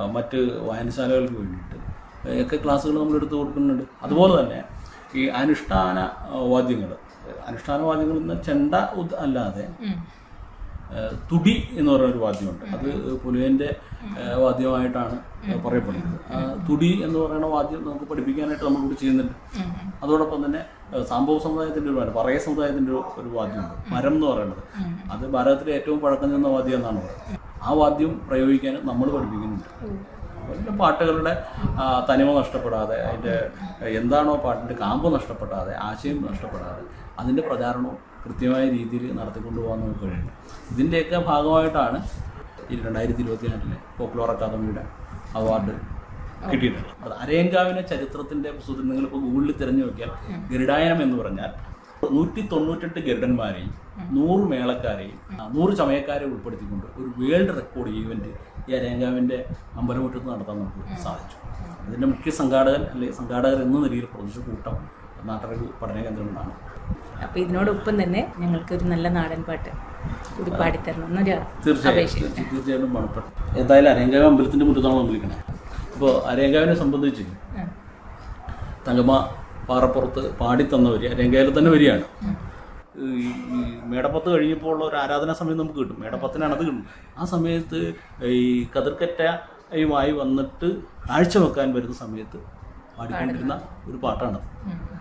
മറ്റ് വായനശാലകൾക്ക് വേണ്ടിയിട്ട് ഒക്കെ ക്ലാസ്സുകൾ നമ്മൾ എടുത്തു കൊടുക്കുന്നുണ്ട് അതുപോലെ തന്നെ ഈ അനുഷ്ഠാന വാദ്യങ്ങൾ അനുഷ്ഠാന വാദ്യങ്ങൾ എന്ന് ചെണ്ട ഉദ് അല്ലാതെ ഏഹ് തുടി എന്ന് പറയുന്ന ഒരു വാദ്യമുണ്ട് അത് പുലുവിൻ്റെ വാദ്യമായിട്ടാണ് പറയപ്പെടുന്നത് ആ തുടി എന്ന് പറയുന്ന വാദ്യം നമുക്ക് പഠിപ്പിക്കാനായിട്ട് നമ്മളിവിടെ ചെയ്യുന്നുണ്ട് അതോടൊപ്പം തന്നെ ഏഹ് സാമ്പവ സമുദായത്തിൻ്റെ ഒരു വാദ്യം പറയ സമുദായത്തിൻ്റെ ഒരു- ഒരു വാദ്യമുണ്ട് മരം എന്ന് പറയുന്നത് അത് ഭാരതത്തിലെ ഏറ്റവും പഴക്കം ചെന്ന വാദ്യം എന്നാണ് പറയുന്നത് ആ വാദ്യം പ്രയോഗിക്കാൻ നമ്മൾ പഠിപ്പിക്കുന്നുണ്ട് പിന്നെ പാട്ടുകളുടെ ആ, തനിമ നഷ്ടപ്പെടാതെ അതിൻ്റെ എന്താണോ പാട്ടിൻ്റെ കാമ്പ് നഷ്ടപ്പെടാതെ ആശയം നഷ്ടപ്പെടാതെ അതിൻ്റെ പ്രചാരണവും കൃത്യമായ രീതിയിൽ നടത്തിക്കൊണ്ടു പോകാൻ നമുക്ക് കഴിയുന്നു ഇതിൻ്റെയൊക്കെ ഭാഗമായിട്ടാണ് ഈ രണ്ടായിരത്തി ഇരുപത്തിനാലിലെ പോപ്പുലർ അക്കാദമിയുടെ അവാർഡ് കിട്ടിയിട്ടുള്ളത് അത് അരയങ്കാവിനെ ചരിത്രത്തിൻ്റെ പുസ്തകത്തിൽ നിങ്ങളിപ്പോൾ ഗൂഗിളിൽ തിരഞ്ഞു നോക്കിയാൽ ഗരുഡായനം എന്ന് പറഞ്ഞാൽ നൂറ്റി തൊണ്ണൂറ്റെട്ട് ഗരുഡന്മാരെയും നൂറ് മേളക്കാരെയും ആ, നൂറ് ചമയക്കാരെ ഉൾപ്പെടുത്തിക്കൊണ്ട് ഒരു വേൾഡ് റെക്കോർഡ് ഈവന്റ് ഈ അരയങ്കാവിൻ്റെ അമ്പലമുറ്റത്ത് നടത്താൻ നമുക്ക് സാധിച്ചു അതിൻ്റെ മുഖ്യ സംഘാടകൻ അല്ലെങ്കിൽ സംഘാടകർ എന്ന നിലയിൽ പ്രൊഡ്യൂസർ കൂട്ടം നാട്ടറിവ് പഠന കേന്ദ്രങ്ങളാണ് അപ്പൊ ഇതിനോടൊപ്പം തന്നെ ഞങ്ങൾക്ക് ഒരു നല്ല നാടൻ പാട്ട് കൂടി പാടിത്തരണം എന്നൊരു തീർച്ചയായും അപേക്ഷ തീർച്ച- തീർച്ചയായിട്ടും പണപ്പെട്ടു എന്തായാലും അരയങ്കാവ് അമ്പലത്തിൻ്റെ മുറ്റത്താണ് നമ്മൾ വിളിക്കണേ അപ്പോൾ അരയങ്കാവിനെ സംബന്ധിച്ച് ആ. തങ്കമ്മ പാറപ്പുറത്ത് പാടിത്തന്നവർ അരയങ്കാവിൽ തന്നെ വരികയാണ് ഈ ഈ മേടപ്പത്ത് കഴിഞ്ഞപ്പോൾ ഉള്ള ഒരു ആരാധനാ സമയം നമുക്ക് കിട്ടും മേടപ്പത്തിനാണ് അത് കിട്ടും ആ സമയത്ത് ഈ കതിർക്കറ്റയുമായി വന്നിട്ട് കാഴ്ച വെക്കാൻ വരുന്ന സമയത്ത് പാടിക്കൊണ്ടിരുന്ന ഒരു പാട്ടാണ്